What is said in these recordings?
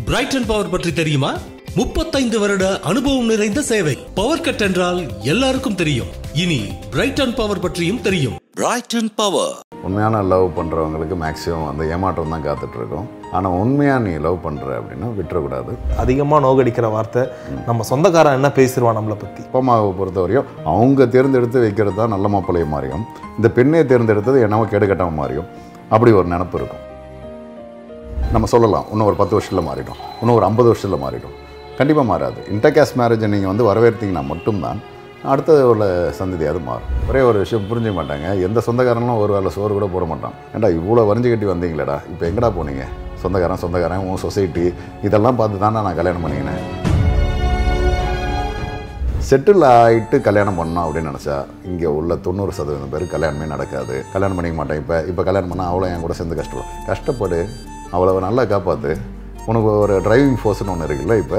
Brayton power பற்றி தெரியுமா முப்பத்தைந்து வருட அனுபவம் நிறைந்த சேவை பவர் கட் என்றால் எல்லாருக்கும் தெரியும் இனி பிரைட்டன் பவர் பற்றியும் தெரியும் Brighton Power. உண்மையான லவ் பண்ணுறவங்களுக்கு மேக்ஸிமம் அந்த ஏமாற்றம் தான் காத்துட்ருக்கோம் ஆனால் உண்மையாக நீ லவ் பண்ணுற அப்படின்னா விட்டுறக்கூடாது அதிகமாக நோகடிக்கிற வார்த்தை நம்ம சொந்தக்காரன் என்ன பேசிடுவான் நம்மளை பற்றி அப்பா அம்மாவை பொறுத்தவரையும் அவங்க தேர்ந்தெடுத்து வைக்கிறது தான் நல்ல மாப்பிள்ளைய மாறியும் இந்த பெண்ணை தேர்ந்தெடுத்தது என்னவோ கேடுகட்டமாக மாறியும் அப்படி ஒரு நினப்பு இருக்கும் நம்ம சொல்லலாம் இன்னும் ஒரு பத்து வருஷத்தில் மாறிடும் இன்னும் ஒரு ஐம்பது வருஷத்தில் மாறிடும் கண்டிப்பாக மாறாது இன்டர்கேஸ்ட் மேரேஜை நீங்கள் வந்து வரவேற்றீங்கன்னா மட்டும்தான் அடுத்த உள்ள சந்ததியாவது மாறும் ஒரே ஒரு விஷயம் புரிஞ்சுக்க மாட்டாங்க எந்த சொந்தக்காரனும் ஒரு வேளை சோறு கூட போட மாட்டான் ஏன்டா இவ்வளோ வரைஞ்சு கட்டி வந்தீங்களேடா இப்போ எங்கடா போனீங்க சொந்தக்காரன் சொந்தக்காரன் உன் சொசைட்டி இதெல்லாம் பார்த்து தானே நான் கல்யாணம் பண்ணிக்கினேன் செட்டில் ஆகிட்டு கல்யாணம் பண்ணோம் அப்படின்னு நினச்சா இங்கே உள்ள தொண்ணூறு சதவீதம் பேர் கல்யாணமே நடக்காது கல்யாணம் பண்ணிக்க மாட்டேன் இப்போ இப்போ கல்யாணம் பண்ணால் அவ்வளோ என் கூட சேர்ந்து கஷ்டப்படும் கஷ்டப்படு அவ்வளோ நல்லா காப்பாற்று உனக்கு ஒரு டிரைவிங் ஃபோர்ஸ்னு ஒன்று இருக்குல்ல இப்போ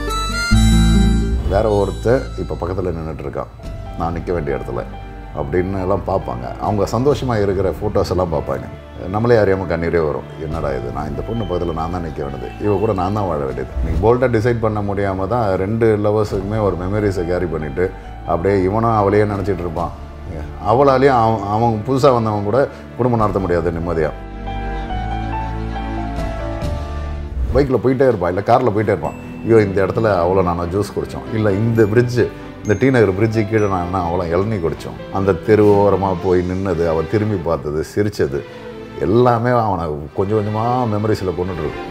வேற ஒருத்தர் இப்போ பக்கத்தில் நின்றுட்டு இருக்கான் நான் நிற்க வேண்டிய இடத்துல அப்படின்னு எல்லாம் பார்ப்பாங்க அவங்க சந்தோஷமாக இருக்கிற ஃபோட்டோஸ் எல்லாம் பார்ப்பாங்க நம்மளே அறியாமல் கண்ணீரே வரும் என்னடா இது நான் இந்த பொண்ணு பக்கத்தில் நான் தான் நிற்க வேண்டியது இவ கூட நான் தான் வாழ வேண்டியது நீங்கள் போல்ட்டாக டிசைட் பண்ண முடியாமல் தான் ரெண்டு லவர்ஸுக்குமே ஒரு மெமரிஸை கேரி பண்ணிவிட்டு அப்படியே இவனும் அவளையே நினச்சிட்டு இருப்பான் அவளாலேயும் அவன் அவன் புதுசாக வந்தவன் கூட குடும்பம் நடத்த முடியாது நிம்மதியாக பைக்கில் போயிட்டே இருப்பான் இல்லை காரில் போயிட்டே இருப்பான் ஐயோ இந்த இடத்துல அவ்வளோ நான் ஜூஸ் குடித்தோம் இல்லை இந்த பிரிட்ஜு இந்த டி நகர் பிரிட்ஜு கீழே நான் என்ன அவ்வளோ இளநீ குடித்தோம் அந்த தெரு ஓரமாக போய் நின்னது அவர் திரும்பி பார்த்தது சிரித்தது எல்லாமே அவனை கொஞ்சம் கொஞ்சமாக மெமரிஸில் கொண்டுட்டு இருக்கும்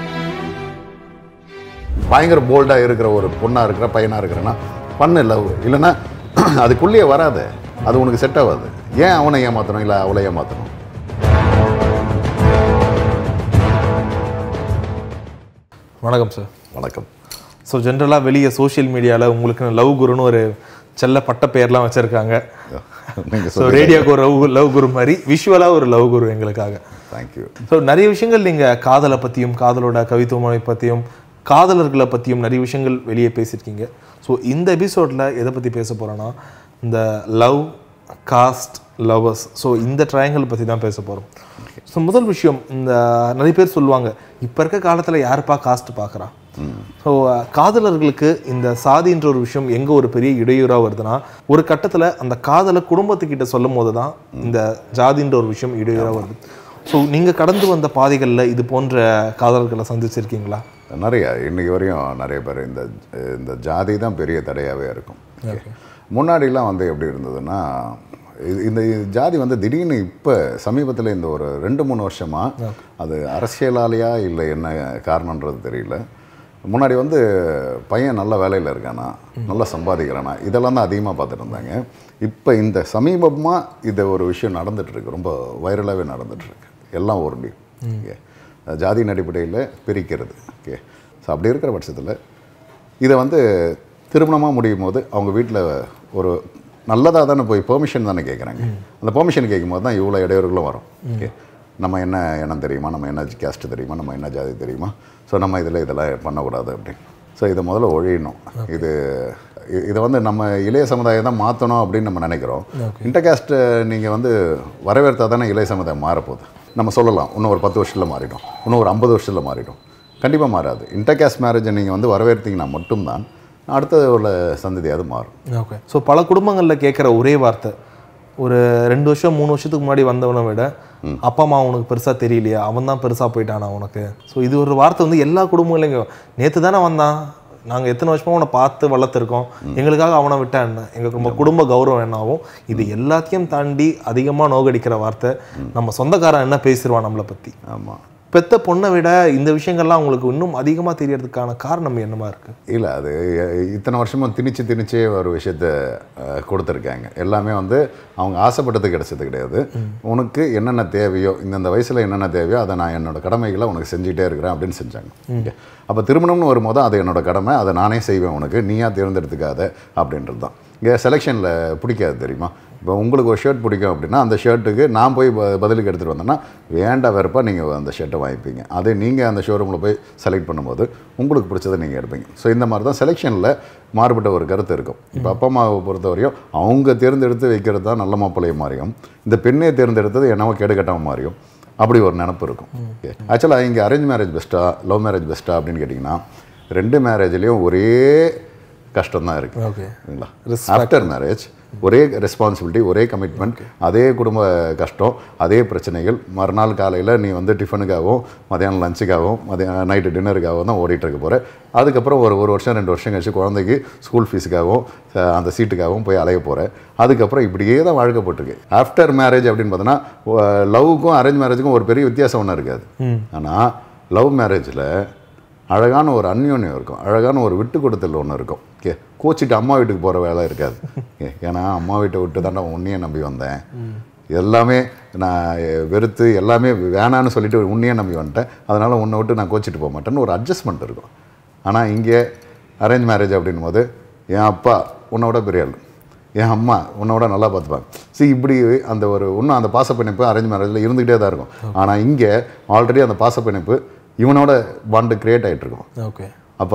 பயங்கர போல்டாக இருக்கிற ஒரு பொண்ணாக இருக்கிற பையனாக இருக்கிறேன்னா பண்ணு லவ் இல்லைன்னா அதுக்குள்ளேயே வராது அது உனக்கு செட் ஆகாது ஏன் அவனை ஏமாற்றணும் இல்லை அவளை ஏமாற்றணும் வணக்கம் சார் வணக்கம் ஸோ ஜென்ரலாக வெளியே சோஷியல் மீடியாவில் உங்களுக்கு லவ் குருன்னு ஒரு செல்ல பட்ட பெயர்லாம் வச்சுருக்காங்க நீங்கள் ஸோ ரேடியோக்கு ஒரு லவ் லவ் குரு மாதிரி விஷுவலாக ஒரு லவ் குரு எங்களுக்காக தேங்க்யூ ஸோ நிறைய விஷயங்கள் நீங்கள் காதலை பற்றியும் காதலோட கவித்துவமை பற்றியும் காதலர்களை பற்றியும் நிறைய விஷயங்கள் வெளியே பேசியிருக்கீங்க ஸோ இந்த எபிசோடில் எதை பற்றி பேச போகிறோன்னா இந்த லவ் காஸ்ட் லவ்வர்ஸ் ஸோ இந்த ட்ரையாங்கிள் பற்றி தான் பேச போகிறோம் ஸோ முதல் விஷயம் இந்த நிறைய பேர் சொல்லுவாங்க இப்போ இருக்க காலத்தில் யாருப்பா காஸ்ட் பார்க்குறா ஸோ காதலர்களுக்கு இந்த சாதின்ற ஒரு விஷயம் எங்கே ஒரு பெரிய இடையூறாக வருதுன்னா ஒரு கட்டத்தில் அந்த காதலை குடும்பத்துக்கிட்ட சொல்லும் போது தான் இந்த ஜாதின்ற ஒரு விஷயம் இடையூறாக வருது ஸோ நீங்கள் கடந்து வந்த பாதைகளில் இது போன்ற காதலர்களை சந்திச்சிருக்கீங்களா நிறைய இன்னைக்கு வரையும் நிறைய பேர் இந்த இந்த ஜாதி தான் பெரிய தடையாகவே இருக்கும் முன்னாடிலாம் வந்து எப்படி இருந்ததுன்னா இது- இந்த ஜாதி வந்து திடீர்னு இப்போ சமீபத்தில் இந்த ஒரு ரெண்டு மூணு வருஷமாக அது அரசியலாலையா இல்லை என்ன காரணன்றது தெரியல முன்னாடி வந்து பையன் நல்ல வேலையில் இருக்கானா நல்லா சம்பாதிக்கிறானா இதெல்லாம் தான் அதிகமாக பார்த்துட்டு இருந்தாங்க இப்போ இந்த சமீபமாக இது ஒரு விஷயம் நடந்துட்டு இருக்கு ரொம்ப வைரலாகவே நடந்துட்டு இருக்கு எல்லாம் ஒரு ஓகே ஜாதியின் அடிப்படையில் பிரிக்கிறது ஓகே ஸோ அப்படி இருக்கிற பட்சத்தில் இதை வந்து திருமணமாக முடியும் போது அவங்க வீட்டில் ஒரு நல்லதாக தானே போய் பெர்மிஷன் தானே கேட்குறாங்க அந்த பெர்மிஷன் கேட்கும்போது தான் இவ்வளோ இடையூறுகளும் வரும் ஓகே நம்ம என்ன இனம் தெரியுமா நம்ம என்ன கேஸ்ட் தெரியுமா நம்ம என்ன ஜாதி தெரியுமா ஸோ நம்ம இதில் இதெல்லாம் பண்ணக்கூடாது அப்படின்னு ஸோ இதை முதல்ல ஒழியணும் இது இ- இதை வந்து நம்ம இளைய சமுதாயம் தான் மாற்றணும் அப்படின்னு நம்ம நினைக்கிறோம் இன்டர்காஸ்ட்டை நீங்கள் வந்து வரவேற்றா தானே இளைய சமுதாயம் மாறப்போகுது நம்ம சொல்லலாம் இன்னும் ஒரு பத்து வருஷத்தில் மாறிடும் இன்னும் ஒரு ஐம்பது வருஷத்தில் மாறிடும் கண்டிப்பாக மாறாது இன்டர்காஸ்ட் மேரேஜை நீங்கள் வந்து வரவேற்றீங்கன்னா மட்டும்தான் அடுத்த உள்ள சந்ததியாவது மாறும் ஓகே ஸோ பல குடும்பங்களில் கேட்குற ஒரே வார்த்தை ஒரு ரெண்டு வருஷம் மூணு வருஷத்துக்கு முன்னாடி வந்தவனை விட அப்பா அம்மா உனக்கு பெருசாக தெரியலையா அவன் தான் பெருசாக போயிட்டானா உனக்கு ஸோ இது ஒரு வார்த்தை வந்து எல்லா குடும்பங்களையும் நேற்று தானே வந்தான் நாங்கள் எத்தனை வருஷமா அவனை பார்த்து வளர்த்துருக்கோம் எங்களுக்காக அவனை விட்டா என்ன எங்களுக்கு ரொம்ப குடும்ப கௌரவம் என்னாகும் இது எல்லாத்தையும் தாண்டி அதிகமாக நோகடிக்கிற வார்த்தை நம்ம சொந்தக்காரன் என்ன பேசிடுவான் நம்மளை பற்றி ஆமாம் பெத்த பொண்ணை விட இந்த விஷயங்கள்லாம் உங்களுக்கு இன்னும் அதிகமாக தெரியறதுக்கான காரணம் என்னமா இருக்கு இல்லை அது அஹ், இத்தனை வருஷமும் திணிச்சு திணிச்சே ஒரு விஷயத்த அஹ், கொடுத்துருக்காங்க எல்லாமே வந்து அவங்க ஆசைப்பட்டது கிடைச்சது கிடையாது உனக்கு என்னென்ன தேவையோ இந்தந்த வயசில் என்னென்ன தேவையோ அதை நான் என்னோட கடமைகளை உனக்கு செஞ்சுட்டே இருக்கிறேன் அப்படின்னு செஞ்சாங்க ஓகே அப்போ திருமணம்னு வரும்போது அது என்னோட கடமை அதை நானே செய்வேன் உனக்கு நீயா தேர்ந்தெடுத்துக்காத அப்படின்றது தான் இங்கே செலெக்ஷனில் பிடிக்காது தெரியுமா இப்போ உங்களுக்கு ஒரு ஷர்ட் பிடிக்கும் அப்படின்னா அந்த ஷர்ட்டுக்கு நான் போய் ப- பதிலுக்கு எடுத்துகிட்டு வந்தேன்னா வேண்டா வெறுப்பா நீங்கள் அந்த ஷர்ட்டை வாங்கிப்பீங்க அதே நீங்கள் அந்த ஷோரூமில் போய் செலக்ட் பண்ணும்போது உங்களுக்கு பிடிச்சதை நீங்கள் எடுப்பீங்க ஸோ இந்த மாதிரி தான் செலெக்ஷனில் மாறுபட்ட ஒரு கருத்து இருக்கும் இப்போ அப்பா அம்மாவை பொறுத்தவரையும் அவங்க தேர்ந்தெடுத்து வைக்கிறது தான் நல்ல மாப்பிள்ளைய மாறியும் இந்த பெண்ணை தேர்ந்தெடுத்தது என்னவோ கேடுகட்டமாக மாறியும் அப்படி ஒரு நினப்பு இருக்கும் ஆக்சுவலாக இங்கே அரேஞ்ச் மேரேஜ் பெஸ்ட்டா லவ் மேரேஜ் பெஸ்ட்டா அப்படின்னு கேட்டிங்கன்னா ரெண்டு மேரேஜ்லேயும் ஒரே கஷ்டம் தான் இருக்குது ஓகே சரிங்களா ஆஃப்டர் மேரேஜ் ஒரே ரெஸ்பான்சிபிலிட்டி ஒரே கமிட்மெண்ட் அதே குடும்ப கஷ்டம் அதே பிரச்சனைகள் மறுநாள் காலையில் நீ வந்து டிஃபனுக்காகவும் மதியானம் லஞ்சுக்காகவும் மதியம் நைட்டு டின்னருக்காகவும் தான் ஓடிட்டு இருக்க போகிற அதுக்கப்புறம் ஒரு ஒரு வருஷம் ரெண்டு வருஷம் கழிச்சு குழந்தைக்கு ஸ்கூல் ஃபீஸுக்காகவும் அஹ், அந்த சீட்டுக்காகவும் போய் அலைய போகிற அதுக்கப்புறம் இப்படியே தான் வாழ்க்கப்பட்டிருக்கு ஆஃப்டர் மேரேஜ் அப்படின்னு பார்த்தோன்னா லவ்வுக்கும் அரேஞ்ச் மேரேஜுக்கும் ஒரு பெரிய வித்தியாசம் ஒன்றும் இருக்காது ஆனால் லவ் மேரேஜில் அழகான ஒரு அந்யோன்யம் இருக்கும் அழகான ஒரு விட்டு கொடுத்தல் ஒன்று இருக்கும் ஓகே கோச்சிட்டு அம்மா வீட்டுக்கு போகிற வேலை இருக்காது Okay. ஏன்னா அம்மா வீட்டை விட்டு தாண்டா உன்னையே நம்பி வந்தேன் எல்லாமே நான் வெறுத்து எல்லாமே வேணான்னு சொல்லிட்டு உன்னையே நம்பி வந்துட்டேன் அதனால் உன்னை விட்டு நான் கோச்சிட்டு போக மாட்டேன்னு ஒரு அட்ஜஸ்ட்மெண்ட் இருக்கும் ஆனால் இங்கே அரேஞ்ச் மேரேஜ் அப்படின்னும் போது என் அப்பா உன்னை விட பெரிய ஆள் என் அம்மா உன்னோட நல்லா பார்த்துப்பாங்க see இப்படி அந்த ஒரு இன்னும் அந்த பாசப்பிணைப்பு அரேஞ்ச் மேரேஜில் இருந்துகிட்டே தான் இருக்கும் ஆனால் இங்கே ஆல்ரெடி அந்த பாசப்பிணைப்பு இவனோட பாண்டு கிரியேட் ஆகிட்டு இருக்கும் ஓகே அப்போ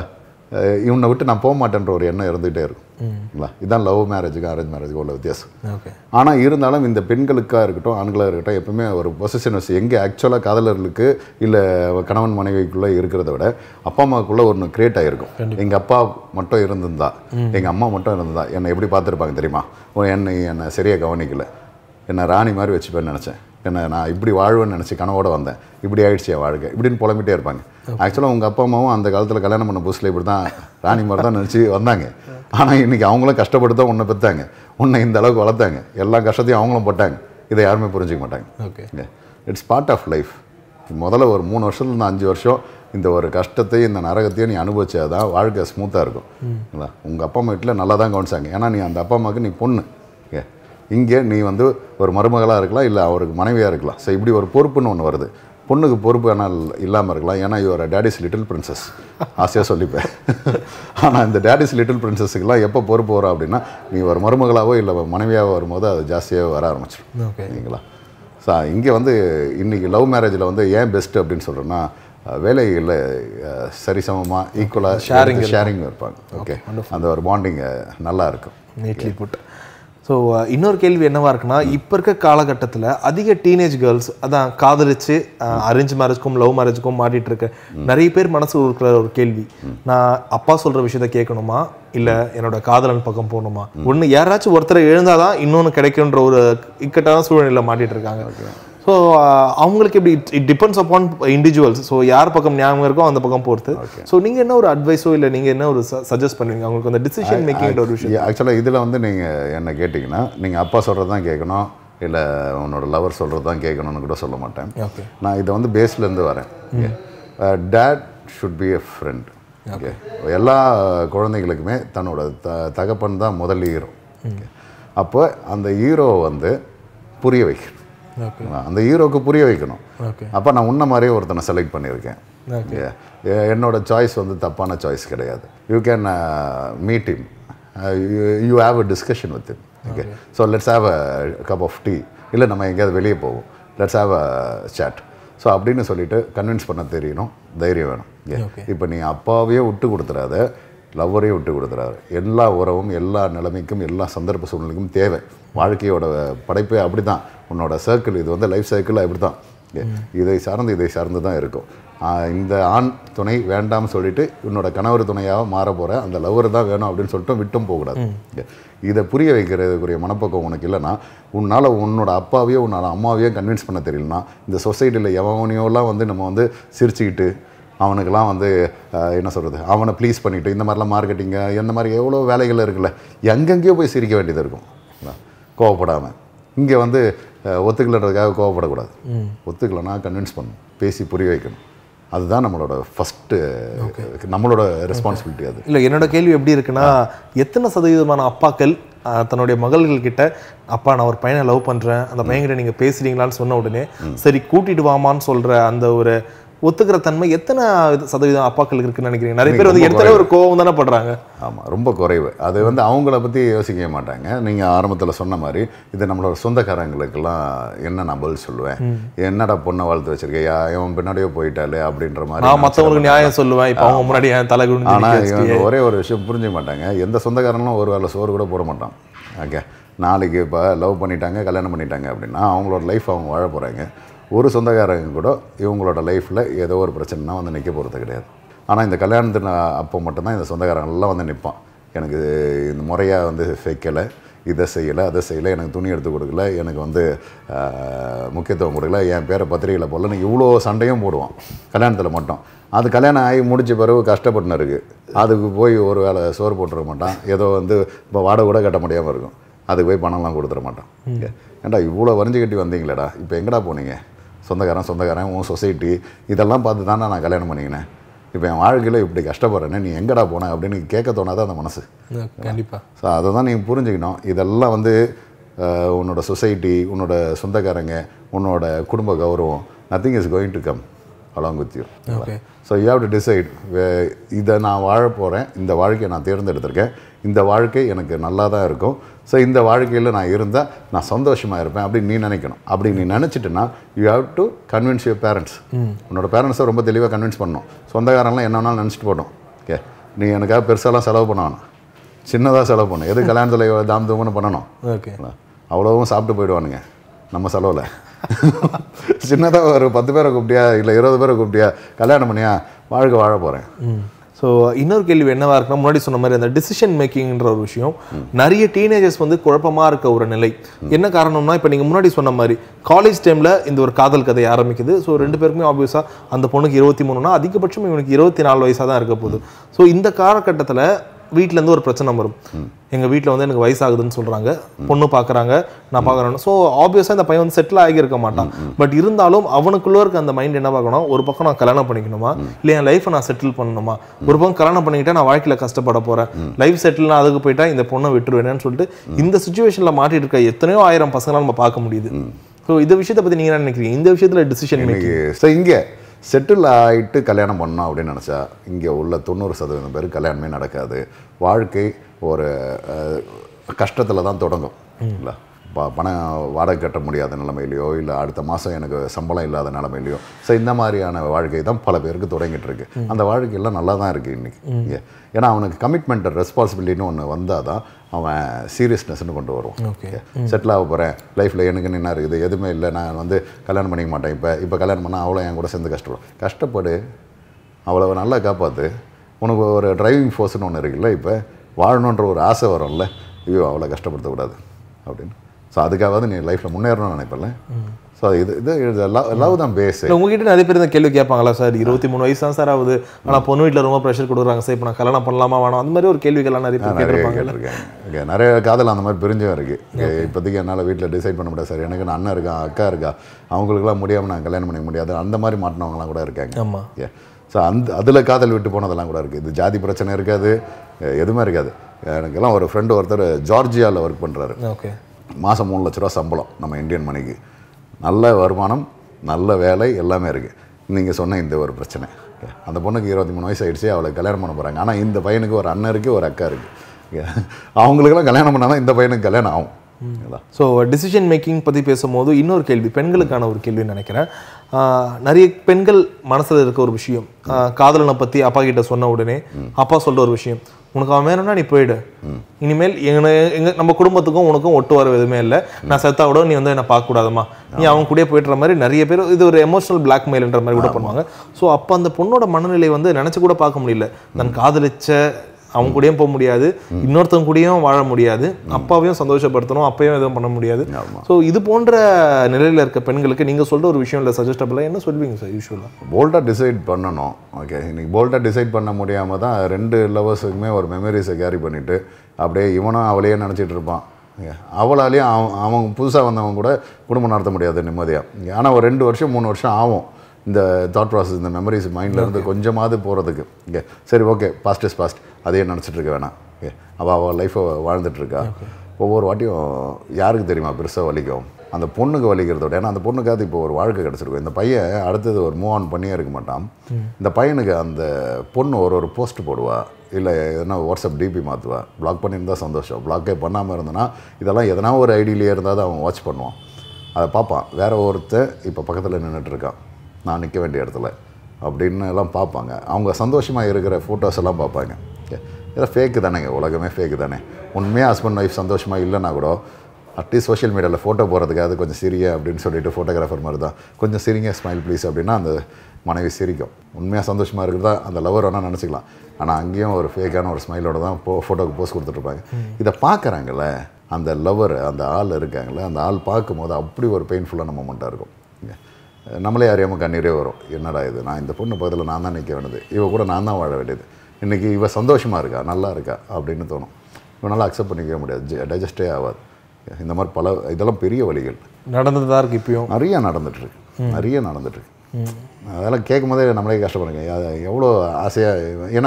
அஹ், இவனை விட்டு நான் போக மாட்டேன்ற ஒரு எண்ணம் இருந்துகிட்டே இருக்கும் இல்லைங்களா இதுதான் லவ் மேரேஜுக்கும் அரேஞ்ச் மேரேஜுக்கும் உள்ள வித்தியாசம் ஓகே ஆனால் இருந்தாலும் இந்த பெண்களுக்காக இருக்கட்டும் ஆண்களாக இருக்கட்டும் எப்பவுமே ஒரு பொசிஷனஸ் எங்கே ஆக்சுவலாக காதலர்களுக்கு இல்லை கணவன் மனைவிக்குள்ளே இருக்கிறத விட அப்பா அம்மாவுக்குள்ளே ஒன்று கிரியேட் ஆகிருக்கும் எங்கள் அப்பா மட்டும் இருந்திருந்தா எங்கள் அம்மா மட்டும் இருந்திருந்தா என்னை எப்படி பார்த்துருப்பாங்க தெரியுமா ஓ, என்னை என்னை சரியாக கவனிக்கல என்னை ராணி மாதிரி வச்சுப்பேன்னு நினச்சேன் என்ன நான் இப்படி வாழ்வேன்னு நினச்சி கனவோட வந்தேன் இப்படி ஆயிடுச்சு என் வாழ்க்கை இப்படின்னு புலம்பிட்டே இருப்பாங்க ஆக்சுவலாக உங்கள் அப்பா அம்மாவும் அந்த காலத்தில் கல்யாணம் பண்ண புதுசில் இப்படி தான் ராணி மாதிரி தான் நினச்சி வந்தாங்க ஆனால் இன்றைக்கி அவங்களும் கஷ்டப்பட்டு தான் உன்னை பெற்றாங்க உன்னை இந்த அளவுக்கு வளர்த்தாங்க எல்லா கஷ்டத்தையும் அவங்களும் போட்டாங்க இதை யாருமே புரிஞ்சுக்க மாட்டாங்க okay it's part of life முதல்ல ஒரு மூணு வருஷத்துலேருந்து அஞ்சு வருஷம் இந்த ஒரு கஷ்டத்தையும் இந்த நரகத்தையும் நீ அனுபவிச்சா தான் வாழ்க்கை ஸ்மூத்தாக இருக்கும் இல்லை உங்கள் அப்பா அம்மா வீட்டில் நல்லா தான் கவனிச்சாங்க ஏன்னா நீ அந்த அப்பா அம்மாவுக்கு நீ பொண்ணு ஏ இங்கே நீ வந்து ஒரு மருமகளாக இருக்கலாம் இல்லை அவருக்கு மனைவியாக இருக்கலாம் ஸோ இப்படி ஒரு பொறுப்புன்னு ஒன்று வருது பொண்ணுக்கு பொறுப்பு ஆனால் இல்லாமல் இருக்கலாம் ஏன்னா யுவர் டேடிஸ் லிட்டில் பிரின்சஸ் ஆசையாக சொல்லிப்பேன் ஆனால் இந்த டேடிஸ் லிட்டில் பிரின்சஸுக்கெல்லாம் எப்போ பொறுப்பு வரும் அப்படின்னா நீ ஒரு மருமகளாவோ இல்லை மனைவியாவோ வரும்போது அது ஜாஸ்தியாகவே வர ஆரம்பிச்சிடும் ஓகே சரிங்களா ஸோ இங்கே வந்து இன்றைக்கி லவ் மேரேஜில் வந்து ஏன் பெஸ்ட் அப்படின்னு சொல்கிறேன்னா வேலையில் சரிசமமாக ஈக்குவலாக ஷேரிங் ஷேரிங் இருப்பாங்க ஓகே அந்த ஒரு பாண்டிங் நல்லா இருக்கும் நீட்லி புட் ஸோ இன்னொரு கேள்வி என்னவா இருக்குன்னா இப்போ இருக்க காலகட்டத்தில் அதிக டீனேஜ் கேர்ள்ஸ் அதான் காதலிச்சு அரேஞ்ச் மேரேஜ்க்கும் லவ் மேரேஜ்க்கும் மாட்டிட்டு இருக்க நிறைய பேர் மனசு இருக்கிற ஒரு கேள்வி நான் அப்பா சொல்ற விஷயத்த கேட்கணுமா இல்லை என்னோட காதலன் பக்கம் போகணுமா ஒன்று யாராச்சும் ஒருத்தர் எழுந்தாதான் இன்னொன்று கிடைக்குன்ற ஒரு இக்கட்டான சூழ்நிலையில் மாட்டிட்டு இருக்காங்க ஸோ அவங்களுக்கு எப்படி it depends upon individuals so யார் பக்கம் ஞாபகம் இருக்கோ அந்த பக்கம் பொறுத்து ஸோ நீங்கள் என்ன ஒரு அட்வைஸோ இல்லை நீங்கள் என்ன ஒரு சஜஸ்ட் பண்ணுவீங்க அவங்களுக்கு அந்த டிசிஷன் மேக்கிங் ஒரு விஷயம் ஆக்சுவலாக இதில் வந்து நீங்கள் என்ன கேட்டிங்கன்னா நீங்கள் அப்பா சொல்கிறது தான் கேட்கணும் இல்லை உன்னோட லவர் சொல்கிறது தான் கேட்கணும்னு கூட சொல்ல மாட்டேன் ஓகே நான் இதை வந்து பேஸ்லேருந்து வரேன் that should be a friend okay எல்லா குழந்தைகளுக்குமே தன்னோட த தகப்பன் தான் முதல் ஹீரோ ஓகே அப்போ அந்த ஹீரோ வந்து புரிய வைக்கணும் ஓகே அந்த ஹீரோக்கு புரிய வைக்கணும் ஓகே அப்போ நான் உன்ன மாதிரியே ஒருத்தனை செலக்ட் பண்ணியிருக்கேன் Yeah. எ- என்னோட சாய்ஸ் வந்து தப்பான சாய்ஸ் கிடையாது you can meet him you have a discussion with him okay so let's have a cup of tea இல்லை நம்ம எங்கேயாவது வெளியே போவோம் let's have a chat so அப்படின்னு சொல்லிட்டு கன்வின்ஸ் பண்ண தெரியணும் தைரியம் வேணும் Okay. இப்போ நீ அப்பாவையே விட்டு கொடுத்துறாத லவ்வரையும் விட்டு கொடுத்துறாரு எல்லா உறவும் எல்லா நிலைமைக்கும் எல்லா சந்தர்ப்ப சூழ்நிலைக்கும் தேவை வாழ்க்கையோட படைப்பே அப்படி தான் உன்னோட சர்க்கிள் இது வந்து லைஃப் சர்க்கிள் அப்படி தான் இதை சார்ந்து இதை சார்ந்து தான் இருக்கும் ஆஹ் இந்த ஆண் துணை வேண்டாம்னு சொல்லிட்டு உன்னோட கணவர் துணையாக மாற போகிற அந்த லவ்வர் தான் வேணும் அப்படின்னு சொல்லிட்டு விட்டும் போகக்கூடாது இதை புரிய வைக்கிறதுக்குரிய மனப்பக்கம் உனக்கு இல்லைன்னா உன்னால் உன்னோட அப்பாவையோ உன்னோட அம்மாவையோ கன்வின்ஸ் பண்ண தெரியலனா இந்த சொசைட்டியில் எவனையோலாம் வந்து நம்ம வந்து சிரிச்சுக்கிட்டு அவனுக்கெல்லாம் வந்து அஹ், என்ன சொல்கிறது அவனை ப்ளீஸ் பண்ணிட்டு இந்த மாதிரிலாம் மார்க்கெட்டிங்க இந்த மாதிரி எவ்வளோ வேலைகள் இருக்குல்ல எங்கெங்கேயோ போய் சிரிக்க வேண்டியது இருக்கும் கோவப்படாமல் இங்கே வந்து அஹ், ஒத்துக்கலைன்றதுக்காக கோவப்படக்கூடாது ஒத்துக்கலைன்னா கன்வின்ஸ் பண்ணணும் பேசி புரிய வைக்கணும் அதுதான் நம்மளோட ஃபஸ்ட்டு நம்மளோட ரெஸ்பான்சிபிலிட்டி அது இல்ல என்னோட கேள்வி எப்படி இருக்குன்னா எத்தனை சதவீதமான அப்பாக்கள் ஆஹ், தன்னுடைய மகள்கள் கிட்ட அப்பா நான் ஒரு பையனை லவ் பண்றேன் அந்த பையன்கிட்ட நீங்க பேசுறீங்களான்னு சொன்ன உடனே சரி கூட்டிட்டு வாமான்னு சொல்ற அந்த ஒரு ஒத்துக்கிற தன்மை எத்தனை இது சதவீதம் அப்பாக்களுக்கு இருக்குன்னு நினைக்கிறீங்க நிறைய பேர் வந்து ரொம்ப எடுத்தாலே ஒரு கோவம் தானே படுறாங்க ஆமாம் ரொம்ப குறைவு அது வந்து அவங்கள பற்றி யோசிக்க மாட்டாங்க நீங்கள் ஆரம்பத்தில் சொன்ன மாதிரி இது நம்மளோட சொந்தக்காரங்களுக்கெல்லாம் என்ன நான் பதில் சொல்லுவேன் என்னடா பொண்ணை வளர்த்து வச்சிருக்கையா இவன் பின்னாடியே போயிட்டாலே அப்படின்ற மாதிரி நான் மத்தவங்களுக்கு நியாயம் சொல்லுவேன் இப்ப அவங்க முன்னாடி என் தலை குனிஞ்சு ஆனால் நிக்க இவங்க வச்சிட்டியே. ஒரே ஒரு விஷயம் புரிஞ்சுக்க மாட்டாங்க எந்த சொந்தக்காரங்களும் ஒரு வேளை சோறு கூட போட மாட்டான் ஓகே நாளைக்கு இப்போ லவ் பண்ணிட்டாங்க கல்யாணம் பண்ணிட்டாங்க அப்படின்னா அவங்களோட லைஃப் அவங்க வாழ போகிறாங்க ஒரு சொந்தக்காரங்க கூட இவங்களோட லைஃப்பில் ஏதோ ஒரு பிரச்சனைனா வந்து நிற்க போகிறது கிடையாது ஆனால் இந்த கல்யாணத்தின் அப்போ மட்டும்தான் இந்த சொந்தக்காரங்க எல்லாம் வந்து நிற்பான் எனக்கு இந்த முறையாக வந்து வைக்கலை இதை செய்யலை அதை செய்யலை எனக்கு துணி எடுத்து கொடுக்கல எனக்கு வந்து ஆஹ், முக்கியத்துவம் கொடுக்கல என் பேரை பத்திரிகையில் போடல இவ்வளோ சண்டையும் போடுவான் கல்யாணத்தில் மட்டும் அது கல்யாணம் ஆகி முடிச்ச பிறகு கஷ்டப்பட்டுன்னு இருக்கு அதுக்கு போய் ஒரு வேளை சோறு போட்டுற மாட்டான் ஏதோ வந்து இப்போ வாடகை கூட கட்ட முடியாமல் இருக்கும் அதுக்கு போய் பணம்லாம் கொடுத்துட மாட்டான் ஏன்டா இவ்வளோ வரைஞ்சு கட்டி வந்தீங்களேடா இப்போ எங்கடா போனீங்க சொந்தக்காரன் சொந்தக்காரன் உன் சொசைட்டி இதெல்லாம் பார்த்து தானே நான் கல்யாணம் பண்ணிக்கினேன் இப்போ என் வாழ்க்கையில் இப்படி கஷ்டப்படுறேனே நீ எங்கடா போன அப்படின்னு கேட்க தோணாதான் அந்த மனசு கண்டிப்பா ஸோ அதை தான் நீங்கள் புரிஞ்சுக்கணும் இதெல்லாம் வந்து அஹ், உன்னோட சொசைட்டி உன்னோட சொந்தக்காரங்க உன்னோட குடும்ப கௌரவம் nothing is going to come along with you Okay. So you have to decide இதை நான் வாழ போகிறேன் இந்த வாழ்க்கையை நான் தேர்ந்தெடுத்திருக்கேன் இந்த வாழ்க்கை எனக்கு நல்லா தான் இருக்கும் ஸோ இந்த வாழ்க்கையில் நான் இருந்தால் நான் சந்தோஷமாக இருப்பேன் அப்படின்னு நீ நினைக்கணும் அப்படி நீ நினச்சிட்டுனா you have to convince your parents உன்னோட பேரண்ட்ஸை ரொம்ப தெளிவாக கன்வின்ஸ் பண்ணணும் சொந்தக்காரங்களாம் என்ன வேணாலும் நினச்சிட்டு போட்டோம் ஓகே நீ எனக்காக பெருசாலாம் செலவு பண்ண வேணாம் சின்னதாக செலவு பண்ணு எது கல்யாணத்தில் தாம் தூம்னு பண்ணணும் ஓகே அவ்வளோவும் சாப்பிட்டு போயிடுவானுங்க நம்ம செலவில் சின்னதாக ஒரு பத்து பேரை கூப்பிட்டியா இல்லை இருபது பேரை கூப்பிட்டியா கல்யாணம் பண்ணியா வாழ்க்கை வாழ போகிறேன் ஸோ இன்னொரு கேள்வி என்னவா இருக்குன்னா முன்னாடி சொன்ன மாதிரி அந்த டிசிஷன் மேக்கிங்ன்ற ஒரு விஷயம் நிறைய டீனேஜர்ஸ் வந்து குழப்பமா இருக்க ஒரு நிலை என்ன காரணம்னா இப்போ நீங்கள் முன்னாடி சொன்ன மாதிரி காலேஜ் டைமில் இந்த ஒரு காதல் கதை ஆரம்பிக்குது ஸோ ரெண்டு பேருக்குமே ஆப்வியஸாக அந்த பொண்ணுக்கு இருபத்தி மூணுனா அதிகபட்சம் இவனுக்கு இருபத்தி நாலு வயசாக தான் இருக்க போகுது ஸோ இந்த காலகட்டத்தில் வீட்ல இருந்து ஒரு பிரச்சனை வரும் எங்க வீட்ல வந்து எனக்கு வயசாகுதுன்னு சொல்றாங்க பொண்ணு பார்க்கறாங்க நான் பார்க்கறேன் ஸோ ஆப்வியஸாக இந்த பையன் வந்து செட்டில் ஆகியிருக்க மாட்டான் பட் இருந்தாலும் அவனுக்குள்ள இருக்க அந்த மைண்ட் என்ன பார்க்கணும் ஒரு பக்கம் நான் கல்யாணம் பண்ணிக்கணுமா இல்லை என் லைஃப்பை நான் செட்டில் பண்ணணுமா ஒரு பக்கம் கல்யாணம் பண்ணிக்கிட்டா நான் வாழ்க்கையில கஷ்டப்பட போறேன் லைஃப் செட்டில் அதுக்கு போயிட்டா இந்த பொண்ணை விட்டுருவேனேன்னு சொல்லிட்டு இந்த சுச்சுவேஷன்ல மாட்டிட்டு இருக்க எத்தனையோ ஆயிரம் பசங்களால் நம்ம பார்க்க முடியுது ஸோ இந்த விஷயத்தை பத்தி நீங்க என்ன நினைக்கிறீங்க இந்த விஷயத்துல டிசிஷன் மேக்கிங் இன்னைக்கு ஸோ இங்கே செட்டில் ஆகிட்டு கல்யாணம் பண்ணோம் அப்படின்னு நினச்சா இங்கே உள்ள தொண்ணூறு சதவீதம் பேர் கல்யாணமே நடக்காது வாழ்க்கை ஒரு கஷ்டத்தில் தான் தொடங்கும் இல்லை ப பணம் வாடகை கட்ட முடியாத நிலைமையிலையோ இல்லை அடுத்த மாதம் எனக்கு சம்பளம் இல்லாத நிலைமையிலையோ ஸோ இந்த மாதிரியான வாழ்க்கை தான் பல பேருக்கு தொடங்கிட்டு இருக்கு அந்த வாழ்க்கையெல்லாம் நல்லா தான் இருக்குது இன்றைக்கி இங்கே ஏன்னா அவனுக்கு கமிட்மெண்ட் ரெஸ்பான்சிபிலிட்டின்னு ஒன்று வந்தால் தான் அவன் சீரியஸ்னஸ்னு கொண்டு வருவான் ஓகே செட்டில் ஆக போகிறேன் லைஃப்பில் எனக்கு என்ன இருக்குது எதுவுமே இல்லை நான் வந்து கல்யாணம் பண்ணிக்க மாட்டேன் இப்போ இப்போ கல்யாணம் பண்ணால் அவ்வளோ என் கூட சேர்ந்து கஷ்டப்படும் கஷ்டப்படு அவளை நல்லா காப்பாற்று உனக்கு ஒரு டிரைவிங் ஃபோர்ஸ்னு ஒன்று இருக்குல்ல இப்போ வாழணுன்ற ஒரு ஆசை வரும்ல ஐயோ அவளை கஷ்டப்படுத்தக்கூடாது அப்படின்னு ஸோ அதுக்காவது நீ லைஃப்பில் முன்னேறணும்னு நினைப்பல ஸோ இது இது லவ் லவ் தான் பேஸு இல்லை உங்ககிட்ட நிறைய பேர் இந்த கேள்வி கேட்பாங்களா சார் இருபத்தி மூணு வயசு தான் சார் ஆகுது ஆனா பொண்ணு வீட்டில் ரொம்ப ப்ரெஷர் கொடுக்குறாங்க சார் இப்போ நான் கல்யாணம் பண்ணலாமா வேணாம் அந்த மாதிரி ஒரு கேள்விகள்லாம் நிறைய பேர் நிறைய கேட்டிருப்பாங்க கேட்டிருக்கேன் இங்கே நிறைய காதல் அந்த மாதிரி பிரிஞ்சும் இருக்குது இப்போதைக்கு என்னால் வீட்டில் டிசைட் பண்ண முடியாது சார் எனக்கு அண்ணன் இருக்கா அக்கா இருக்கா அவங்களுக்குலாம் முடியாமல் நான் கல்யாணம் பண்ணிக்க முடியாது அந்த மாதிரி மாட்டினவங்களாம் கூட இருக்காங்க ஆமா ஏ ஸோ அந்த அதில் காதல் விட்டு போனதெல்லாம் கூட இருக்குது இது ஜாதி பிரச்சனை இருக்காது எ- எதுவுமே இருக்காது எனக்கெல்லாம் ஒரு ஃப்ரெண்டு ஒருத்தர் ஜார்ஜியாவில் ஒர்க் பண்ணுறாரு ஓகே மாதம் மூணு லட்ச ரூபா சம்பளம் நம்ம இந்தியன் மணிக்கு நல்ல வருமானம் நல்ல வேலை எல்லாமே இருக்குது நீங்கள் சொன்ன இந்த ஒரு பிரச்சனை அந்த பொண்ணுக்கு இருபத்தி மூணு வயசு ஆயிடுச்சு அவளை கல்யாணம் பண்ண போகிறாங்க ஆனால் இந்த பையனுக்கு ஒரு அண்ணன் இருக்குது ஒரு அக்கா இருக்குது அவங்களுக்கெல்லாம் கல்யாணம் பண்ணால் தான் இந்த பையனுக்கு கல்யாணம் ஆகும் இல்லைங்களா? ஸோ டிசிஷன் மேக்கிங் பற்றி பேசும்போது இன்னொரு கேள்வி பெண்களுக்கான ஒரு கேள்வின்னு நினைக்கிறேன் ஆஹ் நிறைய பெண்கள் மனசில் இருக்க ஒரு விஷயம் ஆஹ் காதலனை பற்றி அப்பா கிட்ட சொன்ன உடனே அப்பா சொல்ற ஒரு விஷயம் உனக்கு அவன் வேணும்னா நீ போயிடு இனிமேல் எங்க எங்க நம்ம குடும்பத்துக்கும் உனக்கும் ஒட்டு வர எதுவுமே இல்லை நான் செத்தா கூட நீ வந்து என்ன பார்க்க கூடாதுமா நீ அவங்க கூடயே போயிட்டுற மாதிரி நிறைய பேர் இது ஒரு எமோஷனல் பிளாக்மெயில்ன்ற மாதிரி கூட பண்ணுவாங்க ஸோ அப்போ அந்த பொண்ணோட மனநிலை வந்து நினைச்சு கூட பார்க்க முடியல தன் காதலிச்ச அவங்க கூடயும் போக முடியாது இன்னொருத்தவங்க கூடயும் வாழ முடியாது அப்பாவையும் சந்தோஷப்படுத்தணும் அப்பையும் எதுவும் பண்ண முடியாது ஆமா. ஸோ இது போன்ற நிலையில இருக்க பெண்களுக்கு நீங்க சொல்ற ஒரு விஷயம் இல்லை சஜஸ்டபிளா என்ன சொல்வீங்க சார் யூஸ்வலா போல்டாக டிசைட் பண்ணணும் ஓகே இன்னைக்கு போல்டாக டிசைட் பண்ண முடியாமல் தான் ரெண்டு லவர்ஸுக்குமே ஒரு மெமரிஸை கேரி பண்ணிவிட்டு அப்படியே இவனும் அவளையே நினச்சிட்டு இருப்பான் Okay. அவளாலேயும் அவன் அவன் புதுசாக வந்தவன் கூட குடும்பம் நடத்த முடியாது நிம்மதியாக ஆனால் ஒரு ரெண்டு வருஷம் மூணு வருஷம் ஆகும் இந்த தாட் ப்ராசஸ் இந்த மெமரிஸ் மைண்ட்லேருந்து கொஞ்சமாவது போகிறதுக்கு ஓகே சரி ஓகே பாஸ்ட் இஸ் பாஸ்ட் அதையே நினச்சிட்டு இருக்க வேணாம் ஓகே அவள் அவள் லைஃப்பை வாழ்ந்துட்டுருக்கா ஒவ்வொரு வாட்டியும் யாருக்கு தெரியுமா பெருசாக வலிக்கும் அந்த பொண்ணுக்கு வலிக்கிறத விட ஏன்னா அந்த பொண்ணுக்காவது இப்போ ஒரு வாழ்க்கை கிடச்சிருக்கும் இந்த பையன் அடுத்தது ஒரு மூவ் ஆன் பண்ணியே இருக்க மாட்டான் இந்த பையனுக்கு அந்த பொண்ணு ஒரு ஒரு போஸ்ட் போடுவா இல்லை எதனா வாட்ஸ்அப் டிபி மாற்றுவா பிளாக் பண்ணியிருந்தா சந்தோஷம் பிளாக்கே பண்ணாமல் இருந்தனா இதெல்லாம் எதனா ஒரு ஐடியிலே இருந்தால் தான் அவன் வாட்ச் பண்ணுவான் அதை பார்ப்பான் வேற ஒருத்தன் இப்போ பக்கத்தில் நின்றுட்டு இருக்கான் நான் நிற்க வேண்டிய இடத்துல அப்படின்னு எல்லாம் பார்ப்பாங்க அவங்க சந்தோஷமாக இருக்கிற ஃபோட்டோஸ் எல்லாம் பார்ப்பாங்க இதெல்லாம் ஃபேக்கு தானேங்க உலகமே ஃபேக்கு தானே உண்மையாக ஹஸ்பண்ட் ஒய்ஃப் சந்தோஷமாக இல்லைன்னா கூட அட்லீஸ்ட் சோஷியல் மீடியாவில் ஃபோட்டோ போகிறதுக்காவது கொஞ்சம் சிரிங்க அப்படின்னு சொல்லிட்டு ஃபோட்டோகிராஃபர் மாதிரி தான் கொஞ்சம் சிரிங்க ஸ்மைல் ப்ளீஸ் அப்படின்னா அந்த மனைவி சிரிக்கும் உண்மையாக சந்தோஷமாக இருக்கிறதா அந்த லவர் வேணால் நினச்சிக்கலாம் ஆனால் அங்கேயும் ஒரு ஃபேக்கான ஒரு ஸ்மைலோட தான் போ ஃபோட்டோக்கு போஸ்ட் கொடுத்துட்ருப்பாங்க இதை பார்க்குறாங்கல்ல அந்த லவர் அந்த ஆள் இருக்காங்கல்ல அந்த ஆள் பார்க்கும்போது அப்படி ஒரு பெயின்ஃபுல்லான மூமெண்ட்டாக இருக்கும் இங்க. நம்மளே அறியாமல் கண்ணீரே வரும் என்னடா இது நான் இந்த பொண்ணு பக்கத்தில் நான் தான் நிற்க வேண்டியது இவ கூட நான் தான் வாழ வேண்டியது இன்றைக்கி இவ சந்தோஷமாக இருக்கா நல்லா இருக்கா அப்படின்னு தோணும் இவனால் அக்செப்ட் பண்ணிக்கவே முடியாது டைஜஸ்டே ஆகாது இந்த மாதிரி பல இதெல்லாம் பெரிய வழிகள் நடந்துட்டு தான் இருக்கு இப்பயும் நிறைய நடந்துட்டுருக்கு நிறைய நடந்துட்டுருக்கு அதெல்லாம் கேட்கும் போதே நம்மளே கஷ்டப்படுங்க அது எவ்வளோ ஆசையாக ஏன்னா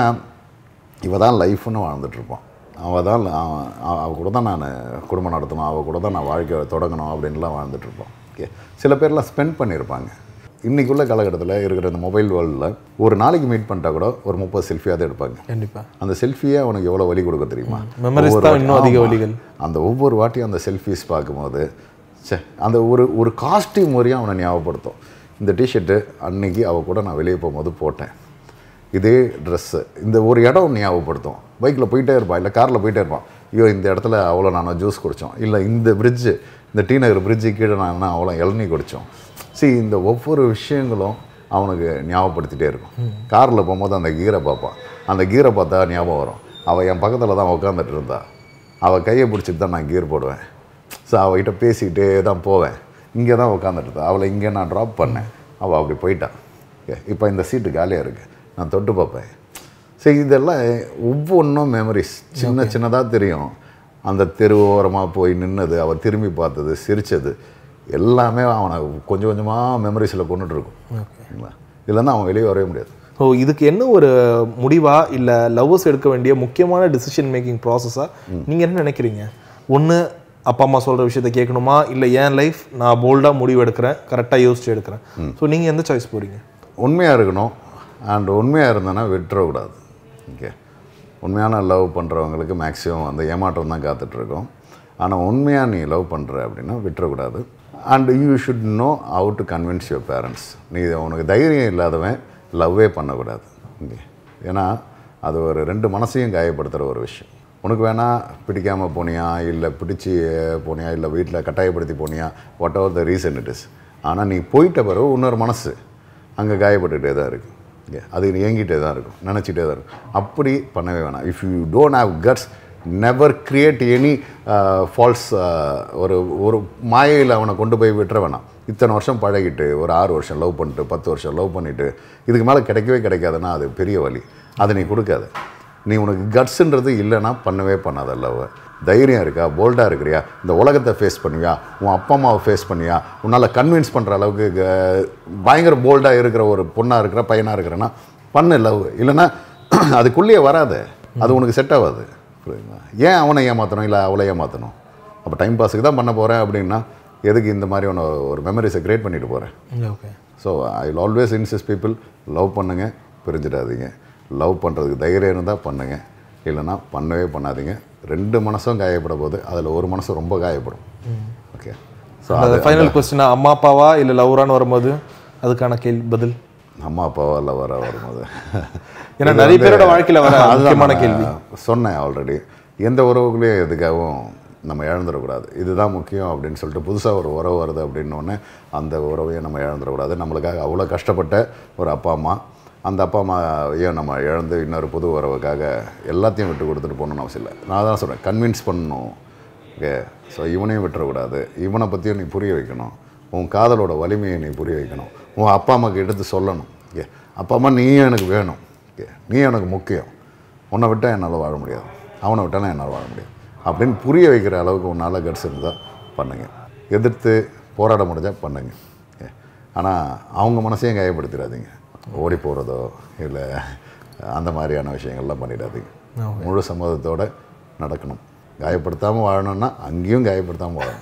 இவ தான் லைஃப்னு வாழ்ந்துட்டுருப்பான் அவள் தான் அவ- அவ- அவ கூட தான் நான் குடும்பம் நடத்தணும் அவள் கூட தான் நான் வாழ்க்கை தொடங்கணும் அப்படின்லாம் வாழ்ந்துட்டுருப்போம் ஓகே சில பேர்லாம் ஸ்பெண்ட் பண்ணியிருப்பாங்க இன்றைக்குள்ள காலகட்டத்தில் இருக்கிற இந்த மொபைல் வேர்ல்டில் ஒரு நாளைக்கு மீட் பண்ணிட்டா கூட ஒரு முப்பது செல்ஃபியாவது எடுப்பாங்க கண்டிப்பா அந்த செல்ஃபியே அவனுக்கு எவ்வளோ வலி கொடுக்க தெரியுமா மெமரிஸ் ஒவ்வொரு தான் வாட்டி- இன்னும் அதிக ஆமா. வழிகள் அந்த ஒவ்வொரு வாட்டியும் அந்த செல்ஃபீஸ் பார்க்கும்போது ச்சே அந்த ஒரு ஒரு காஸ்டியூம் வரையும் அவனை ஞாபகப்படுத்தும் இந்த டிஷர்ட்டு அன்னைக்கு அவ கூட நான் வெளியே போகும்போது போட்டேன் இதே ட்ரெஸ்ஸு இந்த ஒரு இடம் ஞாபகப்படுத்தும் பைக்கில் போயிட்டே இருப்பான் இல்லை காரில் போயிட்டே இருப்பான் ஐயோ இந்த இடத்துல அவ்வளோ நான் ஜூஸ் குடித்தோம் இல்லை இந்த பிரிட்ஜு இந்த டி நகர் பிரிட்ஜு கீழே நான் என்ன அவ்வளோ இளநீ குடித்தோம் see இந்த ஒவ்வொரு விஷயங்களும் அவனுக்கு ஞாபகப்படுத்திட்டே இருக்கும் காரில் போகும்போது அந்த கீரை பார்ப்பான் அந்த கீரை பார்த்தா ஞாபகம் வரும் அவள் என் பக்கத்தில் தான் உட்காந்துட்டு இருந்தா அவள் கையை பிடிச்சிட்டு தான் நான் கீர் போடுவேன் ஸோ அவகிட்ட பேசிக்கிட்டே தான் போவேன் இங்கே தான் உட்காந்துட்டு இருந்தா அவளை இங்கே நான் ட்ராப் பண்ணேன் அவள் அப்படி போயிட்டான் இப்போ இந்த சீட்டு காலியாக இருக்குது நான் தொட்டு பார்ப்பேன் சரி இதெல்லாம் ஒவ்வொன்றும் மெமரிஸ் சின்ன சின்னதாக தெரியும் அந்த தெரு ஓரமாக போய் நின்னது அவள் திரும்பி பார்த்தது சிரித்தது எல்லாமே அவனை கொஞ்சம் கொஞ்சமாக மெமரிஸில் கொண்டுட்டு இருக்கும் சரிங்களா இல்லைன்னா அவன் வெளியே வரவே முடியாது ஸோ இதுக்கு என்ன ஒரு முடிவா இல்ல லவ்வர்ஸ் எடுக்க வேண்டிய முக்கியமான டிசிஷன் மேக்கிங் ப்ராசஸா நீங்க என்ன நினைக்கிறீங்க ஒண்ணு அப்பா அம்மா சொல்ற விஷயத்த கேட்கணுமா இல்ல என் லைஃப் நான் போல்டா முடிவு எடுக்கிறேன் கரெக்டா யோசிச்சு எடுக்கிறேன் ஸோ நீங்க எந்த சாய்ஸ் போறீங்க உண்மையாக இருக்கணும் அண்ட் உண்மையாக இருந்தேன்னா விட்டுறக்கூடாது ஓகே உண்மையான லவ் பண்ணுறவங்களுக்கு மேக்ஸிமம் வந்து ஏமாற்றம் தான் காத்துட்ருக்கோம் ஆனால் உண்மையாக நீ லவ் பண்ணுற அப்படின்னா விட்டுறக்கூடாது and you should know how to convince your parents நீ உனக்கு தைரியம் இல்லாதவன் லவ்வே பண்ணக்கூடாது ஓகே ஏன்னா அது ஒரு ரெண்டு மனசையும் காயப்படுத்துகிற ஒரு விஷயம் உனக்கு வேணால் பிடிக்காமல் போனியா இல்லை பிடிச்சி போனியா இல்லை வீட்டில் கட்டாயப்படுத்தி போனியா whatever the reason it is ஆனால் நீ போயிட்ட பிறகு இன்னொரு மனசு அங்கே காயப்பட்டுக்கிட்டே தான் இருக்குது இங்கே அது இயங்கிட்டே தான் இருக்கும் நினச்சிட்டே தான் இருக்கும் அப்படி பண்ணவே வேணாம் if you don't have guts never create any false ஒரு ஒரு மாயையில் அவனை கொண்டு போய் விட்டுற வேணாம் இத்தனை வருஷம் பழகிட்டு ஒரு ஆறு வருஷம் லவ் பண்ணிட்டு பத்து வருஷம் லவ் பண்ணிவிட்டு இதுக்கு மேலே கிடைக்கவே கிடைக்காதுன்னா அது பெரிய வழி அதை நீ கொடுக்காத நீ உனக்கு கட்ஸுன்றது இல்லைன்னா பண்ணவே பண்ணாத லவ் தைரியம் இருக்கா போல்டாக இருக்கிறியா இந்த உலகத்தை ஃபேஸ் பண்ணுவியா உன் அப்பா அம்மாவை ஃபேஸ் பண்ணியா உன்னால் கன்வின்ஸ் பண்ணுற அளவுக்கு க- பயங்கர போல்டாக இருக்கிற ஒரு பொண்ணாக இருக்கிற பையனாக இருக்கிறேன்னா பண்ணு லவ் இல்லைன்னா அதுக்குள்ளேயே வராத அது உனக்கு செட் ஆகாது புரியுதுங்களா ஏன் அவனை ஏமாற்றணும் இல்லை அவளை ஏமாற்றணும் அப்போ டைம் பாஸுக்கு தான் பண்ண போகிறேன் அப்படின்னா எதுக்கு இந்த மாதிரி ஒன்று ஒரு மெமரிஸை க்ரியேட் பண்ணிட்டு போகிறேன் okay so I always insist people love பண்ணுங்க பிரிஞ்சிடாதீங்க லவ் பண்ணுறதுக்கு தைரியம் இருந்தால் பண்ணுங்க இல்லைன்னா பண்ணவே பண்ணாதீங்க ரெண்டு மனசும் காயப்பட போது அதில் ஒரு மனசு ரொம்ப காயப்படும் ஓகே ஸோ அந்த ஃபைனல் கொஸ்டினா அம்மா அப்பாவா இல்ல லவரான்னு வரும்போது அதுக்கான கேள்வி பதில் அம்மா அப்பாவா இல்லை வர வரும்போது ஏன்னா இது நிறைய வந்து- பேரோட வாழ்க்கையில வர அதுதான் முக்கியமான நான் கேள்வி. சொன்னேன் ஆல்ரெடி எந்த உறவுகளையும் எதுக்காகவும் நம்ம இழந்துடக்கூடாது இதுதான் முக்கியம் அப்படின்னு சொல்லிட்டு புதுசாக ஒரு உறவு வருது அப்படின்னோடனே அந்த உறவையும் நம்ம இழந்துடக்கூடாது நம்மளுக்காக அவ்வளோ கஷ்டப்பட்ட ஒரு அப்பா அம்மா அந்த அப்பா அம்மாவையும் நம்ம இழந்து இன்னொரு புது உறவுக்காக எல்லாத்தையும் விட்டு கொடுத்துட்டு போகணும்னு அவசியம் இல்லை நான் தான் சொல்கிறேன் கன்வின்ஸ் பண்ணணும் ஓகே ஸோ இவனையும் விட்டுறக்கூடாது இவனை பற்றியும் நீ புரிய வைக்கணும் உன் காதலோட வலிமையை நீ புரிய வைக்கணும் உன் அப்பா அம்மாவுக்கு எடுத்து சொல்லணும் ஓகே அப்பா அம்மா நீயும் எனக்கு வேணும் ஓகே நீ எனக்கு முக்கியம் உன்னை விட்டால் என்னால் வாழ முடியாது அவனை விட்டாலும் என்னால் வாழ முடியாது அப்படின்னு புரிய வைக்கிற அளவுக்கு உன்னால் கட்ஸ் இருந்தால் பண்ணுங்கள் எதிர்த்து போராட முடிஞ்சால் பண்ணுங்க ஓகே ஆனால் அவங்க மனசையும் காயப்படுத்திடாதீங்க ஓடி போகிறதோ இல்லை அந்த மாதிரியான விஷயங்கள்லாம் பண்ணிடாதீங்க முழு சம்மதத்தோடு நடக்கணும் காயப்படுத்தாமல் வாழணும்னா அங்கேயும் காயப்படுத்தாமல் வாழணும்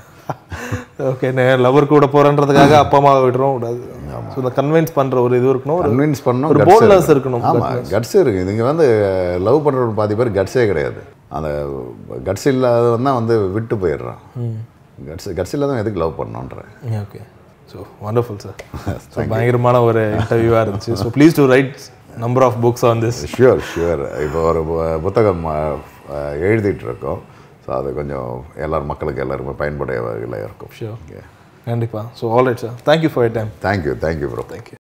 ஓகே லவர் கூட போறேன்றதுக்காக அப்பா அம்மாவை விட்டுறவும் கூடாது ஸோ இந்த கன்வின்ஸ் பண்ற ஒரு இது இருக்கணும் ஒரு- கன்வின்ஸ் பண்ணணும் ஒரு guts boldness இருக்கணும், ஆமாம் கட்ஸ் இருக்கு இதுங்க வந்து லவ் பண்ணுற பாதி பேர் கட்ஸே கிடையாது அந்த கட்ஸ் இல்லாதவன் தான் வந்து விட்டு போயிடுறான் கட்ஸ் கட்ஸ் இல்லாதவன் எதுக்கு லவ் பண்ணணுன்றேன் okay so wonderful sir so பயங்கரமான ஒரு இன்டர்வியூவாக இருந்துச்சு so please to write number of books on this sure sure இப்போ ஒரு பு- புத்தகம் அஹ், அஹ், எழுதிட்டு இருக்கோம் ஸோ அது கொஞ்சம் எல்லாரும் மக்களுக்கு எல்லாருமே பயன்படைய வகையில் இருக்கும் ஷியோர் கண்டிப்பாக so alright sir thank you for your time thank you thank you bro thank you